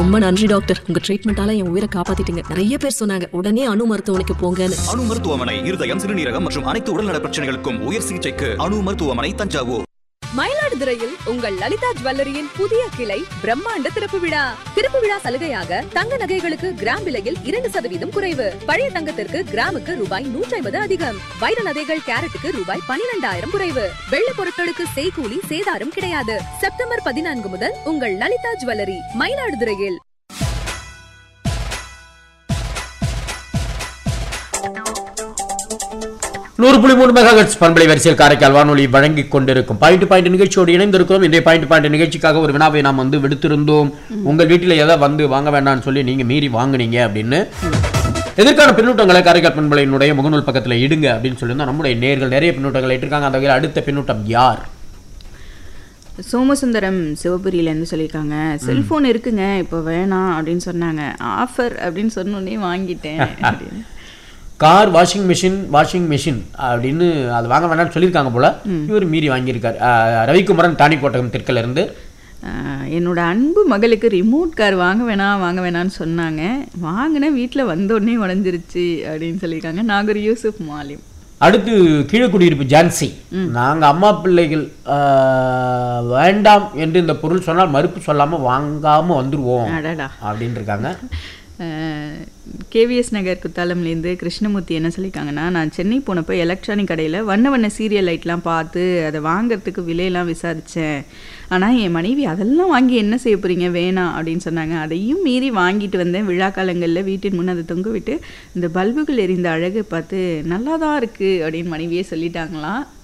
ரொம்ப நன்றி டாக்டர் உங்க ட்ரீட்மெண்டால என் உயிரை காப்பாத்திட்டீங்க நிறைய பேர் சொன்னாங்க உடனே அணு மருத்துவமனைக்கு போங்கன்னு அணு மருத்துவமனை இருதயம் சிறுநீரகம் மற்றும் அனைத்து உடல்நல பிரச்சனைகளுக்கும் உயர் சிகிச்சைக்கு அணு மருத்துவமனை தஞ்சாவூர் மயிலாடுதுறையில் உங்கள் லலிதா ஜுவல்லரியின் புதிய கிளை பிரம்மாண்ட திறப்பு விழா திறப்பு விழா சலுகையாக தங்க நகைகளுக்கு கிராம் விலையில் இரண்டு சதவீதம் குறைவு பழைய தங்கத்திற்கு கிராமுக்கு ரூபாய் நூற்றி ஐம்பது அதிகம் வைர நகைகள் கேரட்டுக்கு ரூபாய் பனிரெண்டாயிரம் குறைவு வெள்ளி பொருட்களுக்கு செய்கூலி சேதாரம் கிடையாது செப்டம்பர் பதினான்கு முதல் உங்கள் லலிதா ஜுவல்லரி மயிலாடுதுறையில் நூறு புள்ளி மூணு மெகாஹெட்ஸ் பண்பலை வரிசையில் காரைக்கால் வானொலி வழங்கிக் கொண்டிருக்கும் பாயிண்ட் பாயிண்ட் நிகழ்ச்சியோடு இணைந்திருக்கிறோம் இன்றைய பாயிண்ட் பாயிண்ட் நிகழ்ச்சிக்காக ஒரு வினாவை நாம் வந்து விடுத்திருந்தோம் உங்கள் வீட்டில் எதை வந்து வாங்க வேண்டாம்னு சொல்லி நீங்க மீறி வாங்குனீங்க அப்படின்னு எதற்கான பின்னூட்டங்களை காரைக்கால் பண்பலையினுடைய முகநூல் பக்கத்துல இடுங்க அப்படின்னு சொல்லியிருந்தோம் நம்முடைய நேர்கள் நிறைய பின்னூட்டங்களை இட்டிருக்காங்க அந்த வகையில் அடுத்த பின்னூட்டம் யார் சோமசுந்தரம் சிவபுரியிலேருந்து சொல்லியிருக்காங்க செல்ஃபோன் இருக்குங்க இப்போ வேணாம் அப்படின்னு சொன்னாங்க ஆஃபர் அப்படின்னு சொன்னோடனே வாங்கிட்டேன் அப்படின்னு car washing machine washing machine அப்படின்னு அது வாங்க வேண்டாம்னு சொல்லியிருக்காங்க போல இவர் மீறி வாங்கியிருக்கார் ஆஹ் ரவிக்குமரன் தாணிக்கோட்டகம் தெற்குல இருந்து ஆஹ் என்னோட அன்பு மகளுக்கு ரிமோட் கார் வாங்க வேணாம் வாங்க வேணாம்னு சொன்னாங்க வாங்கினேன் வீட்டில் வந்தோடனே உடஞ்சிருச்சு அப்படின்னு சொல்லியிருக்காங்க நாகூர் யூசுப் மாலிம் அடுத்து கீழக்குடியிருப்பு ஜான்சி நாங்க அம்மா பிள்ளைகள் ஆஹ், வேண்டாம் என்று இந்த பொருள் சொன்னால் மறுப்பு சொல்லாம வாங்காம வந்துருவோம் அடடா அப்படின்னு இருக்காங்க கேவிஎஸ் நகர் குத்தாலம்லேருந்து கிருஷ்ணமூர்த்தி என்ன சொல்லியிருக்காங்கன்னா நான் சென்னை போனப்போ எலக்ட்ரானிக் கடையில் வண்ண வண்ண சீரியல் லைட்லாம் பார்த்து அதை வாங்குறதுக்கு விலையெல்லாம் விசாரித்தேன் ஆனால் என் மனைவி அதெல்லாம் வாங்கி என்ன செய்ய போகிறீங்க வேணாம் அப்படின்னு சொன்னாங்க அதையும் மீறி வாங்கிட்டு வந்தேன் விழா காலங்களில் வீட்டின் முன் அதை தொங்க விட்டு இந்த பல்புகள் எரிந்த அழகை பார்த்து நல்லா தான் இருக்குது அப்படின்னு மனைவியே சொல்லிட்டாங்களாம்